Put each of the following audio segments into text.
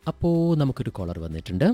അപ്പോൾ നമുക്കൊരു കോളർ വന്നിട്ടുണ്ട്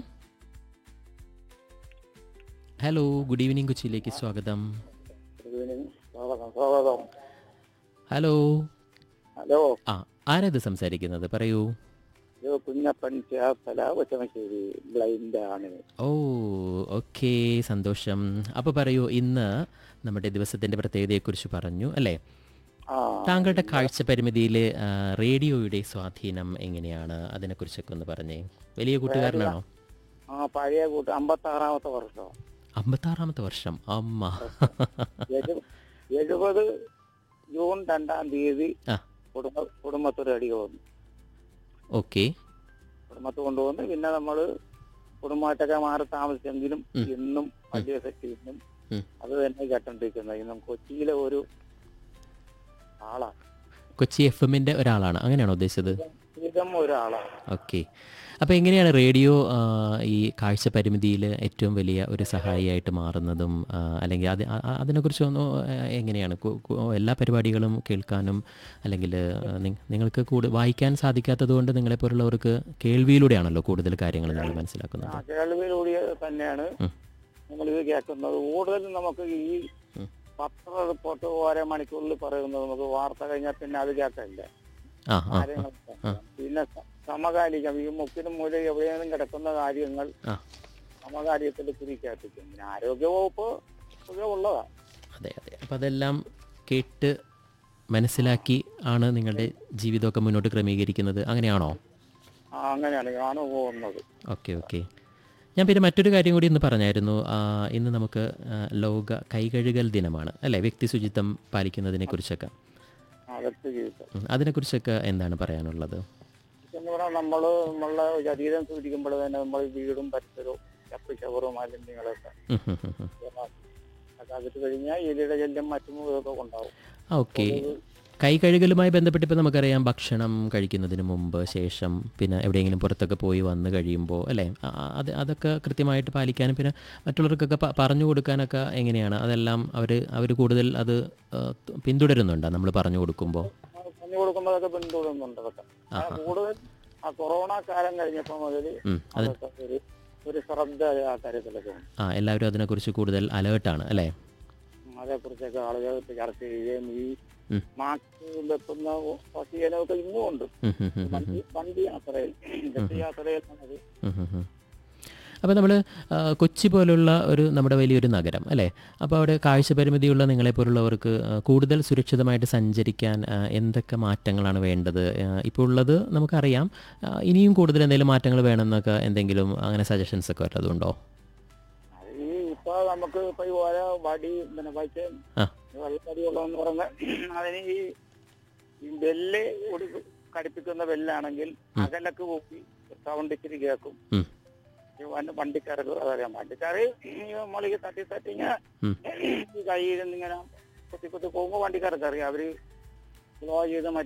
ഹലോ ഗുഡ് ഈവനിങ് കൊച്ചിയിലേക്ക് സ്വാഗതം ഗുഡ് ഈവനിങ് സ്വാഗതം സ്വാഗതം ഹലോ ഹലോ ആ ആരത് സംസാരിക്കുന്നത് പറയൂ ഇത് കുഞ്ഞപ്പൻ ചേർത്തല ഒറ്റമശ്ശേരി ബ്ലൈൻഡ് ആണ് ഓ ഓക്കെ സന്തോഷം അപ്പോൾ പറയൂ ഇന്ന് നമ്മുടെ ദിവസത്തിൻ്റെ പ്രത്യേകതയെക്കുറിച്ച് പറഞ്ഞു അല്ലേ ആ താങ്കളുടെ കാഴ്ച പരിമിതിയിൽ റേഡിയോയുടെ സ്വാധീനം എങ്ങനെയാണ് അതിനെക്കുറിച്ചൊക്കെ ഒന്ന് പറഞ്ഞേ വലിയ കൂട്ടുകാരനാണോ ആ പഴയ കൂട്ട് അമ്പത്താറാമത്തെ വർഷം അമ്പത്താറാമത്തെ വർഷം അമ്മ എഴു- എഴുപത് ജൂൺ രണ്ടാം തീയതി ആ. കുടുംബ കുടുംബത്തൊരു അടി വന്നു ഓക്കെ കുടുംബത്ത് കൊണ്ടുവന്ന് പിന്നെ നമ്മള് കുടുംബമായിട്ടൊക്കെ മാറി താമസിച്ചെങ്കിലും ഉം. ഇന്നും വലിയ സെറ്റ് ഇന്നും ഉം. അത് തന്നെ കേട്ടോണ്ടിരിക്കുന്നത് ഇന്നും കൊച്ചിയിലെ ഒരു ആളാണ് കൊച്ചി എഫ് എമ്മിൻ്റെ ഒരാളാണ് അങ്ങനെയാണോ ഉദ്ദേശിച്ചത് ഇതും ഒരാളാണ് ഓക്കെ അപ്പോൾ എങ്ങനെയാണ് റേഡിയോ ആ, ഈ കാഴ്ച പരിമിതിയിൽ ഏറ്റവും വലിയ ഒരു സഹായിയായിട്ട് മാറുന്നതും ആ, അല്ലെങ്കിൽ അത് ആ- ആ- അതിനെക്കുറിച്ച് ഒന്ന് എങ്ങനെയാണ് കു- കു- എല്ലാ പരിപാടികളും കേൾക്കാനും അല്ലെങ്കിൽ ആ, നി- നിങ്ങൾക്ക് കൂട് വായിക്കാൻ സാധിക്കാത്തത് കൊണ്ട് നിങ്ങളെപ്പോലുള്ളവർക്ക് കേൾവിയിലൂടെയാണല്ലോ കൂടുതൽ കാര്യങ്ങൾ നിങ്ങൾ മനസ്സിലാക്കുന്നത് ആ കേൾവിയിലൂടെ തന്നെയാണ് ഉം. നമ്മളിത് കേൾക്കുന്നത് കൂടുതലും നമുക്ക് ഈ ഉം. പത്ര റിപ്പോർട്ട് ഓരോ മണിക്കൂറിൽ പറയുന്നത് നമുക്ക് വാർത്ത കഴിഞ്ഞാൽ പിന്നെ അത് കേൾക്കല്ല ആ ആ ആ കാര്യങ്ങൾ കേൾക്കാം. പിന്നെ സ- സമകാലികം ഈ മുക്കിനും മൂല എവിടെയെങ്കിലും കിടക്കുന്ന കാര്യങ്ങൾ ആ. സമകാലികത്തിൽ കുറിക്കാത്തിക്കും പിന്നെ ആരോഗ്യവകുപ്പ് ഒക്കെ ഉള്ളതാ അതെ അതെ അപ്പോൾ അതെല്ലാം കേട്ട് മനസ്സിലാക്കി ആണ് നിങ്ങളുടെ ജീവിതമൊക്കെ മുന്നോട്ട് ക്രമീകരിക്കുന്നത് അങ്ങനെയാണോ ആ, അങ്ങനെയാണ് ഞാൻ പോകുന്നത് ഓക്കെ ഓക്കെ ഞാൻ പിന്നെ മറ്റൊരു കാര്യം കൂടി ഇന്ന് പറഞ്ഞായിരുന്നു ആ, ഇന്ന് നമുക്ക് ആ, ലോക കൈകഴുകൽ ദിനമാണ് അല്ലേ വ്യക്തി ശുചിത്വം പാലിക്കുന്നതിനെ കുറിച്ചൊക്കെ ആ വ്യക്തി ജീവിതം ഉം, അതിനെക്കുറിച്ചൊക്കെ എന്താണ് പറയാനുള്ളത് എന്ന് പറഞ്ഞാൽ നമ്മള് നമ്മളെ ശരീരം സൂചിക്കുമ്പോൾ തന്നെ നമ്മൾ വീടും പരിസരവും ചപ്പ് ചവറും മാലിന്യങ്ങളൊക്കെ ഉം, ഉം, ഉം, ഉം. അതൊക്കെ അതിട്ട് കഴിഞ്ഞാൽ എലിയുടെ ശല്യം മറ്റും ഇതൊക്കെ ഉണ്ടാവും ആ ഓക്കെ കൈ കഴുകലുമായി ബന്ധപ്പെട്ട് ഇപ്പോൾ നമുക്കറിയാം ഭക്ഷണം കഴിക്കുന്നതിന് മുമ്പ് ശേഷം പിന്നെ എവിടെയെങ്കിലും പുറത്തൊക്കെ പോയി വന്ന് കഴിയുമ്പോൾ അല്ലേ ആ, ആ, അത് അതൊക്കെ കൃത്യമായിട്ട് പാലിക്കാനും പിന്നെ മറ്റുള്ളവർക്കൊക്കെ പ- പറഞ്ഞു കൊടുക്കാനൊക്കെ എങ്ങനെയാണ് അതെല്ലാം അവർ അവർ കൂടുതൽ അത് ആ, പിന്തുടരുന്നുണ്ടോ നമ്മൾ പറഞ്ഞു കൊടുക്കുമ്പോൾ പറഞ്ഞു കൊടുക്കുമ്പോഴൊക്കെ പിന്തുടരുന്നുണ്ട് അതൊക്കെ ആ, കൂടുതൽ ആ കൊറോണ കാലം കഴിഞ്ഞപ്പോൾ മുതൽ ഉം, അത് അതൊക്കെ ഒരു ഒരു ശ്രദ്ധ ആ കാര്യത്തിലൊക്കെ ഉണ്ട് ആ എല്ലാവരും അതിനെക്കുറിച്ച് കൂടുതൽ അലേർട്ടാണ് അല്ലേ ഉം, അതേക്കുറിച്ചൊക്കെ ആളുകൾ ചർച്ച ചെയ്യുകയും ഈ ഉം. മാസ്ക് വെക്കുന്ന പശീലനമൊക്കെ ഇന്നും ഉണ്ട് ഉം, ഉം, ഉം, ഉം, വണ്ടി വണ്ടി യാത്രയിൽ ബസ് യാത്രയിൽ നമുക്ക് ഉം, ഉം, ഉം. അപ്പോൾ നമ്മൾ കൊച്ചി പോലുള്ള ഒരു നമ്മുടെ വലിയൊരു നഗരം അല്ലേ അപ്പോൾ അവിടെ കാഴ്ച പരിമിതിയുള്ള നിങ്ങളെപ്പോലുള്ളവർക്ക് ആ, കൂടുതൽ സുരക്ഷിതമായിട്ട് സഞ്ചരിക്കാൻ ആ, എന്തൊക്കെ മാറ്റങ്ങളാണ് വേണ്ടത് ആ, ഇപ്പോൾ ഉള്ളത് നമുക്കറിയാം ആ, ഇനിയും കൂടുതൽ എന്തെങ്കിലും മാറ്റങ്ങൾ വേണമെന്നൊക്കെ എന്തെങ്കിലും അങ്ങനെ സജഷൻസ് ഒക്കെ വല്ലതുണ്ടോ അത് ഈ ഇപ്പൊ നമുക്ക് ഇപ്പൊ ഈ ഓരോ വടി പിന്നെ പച്ച ആ. വെള്ളപ്പടി ഉള്ളതെന്ന് പറഞ്ഞ അതിന് ഈ ഈ ബെല്ല് കൂടി കടിപ്പിക്കുന്ന ബെല്ലാണെങ്കിൽ അകലക്ക് പോക്കി സൗണ്ട് ഇച്ചിരി കേൾക്കും ഉം. ഈ വണ്ടി- വണ്ടിക്കാർക്ക് അതറിയാം വണ്ടിക്കാര് നമ്മളിക്ക് തട്ടി തട്ടി ഇങ്ങനെ ഉം. ഈ കയ്യിൽ നിന്ന് ഇങ്ങനെ കുത്തി കുത്തി പോകുമ്പോ വണ്ടിക്കാർക്ക് അറിയാം അവര് സ്ലോ ചെയ്ത്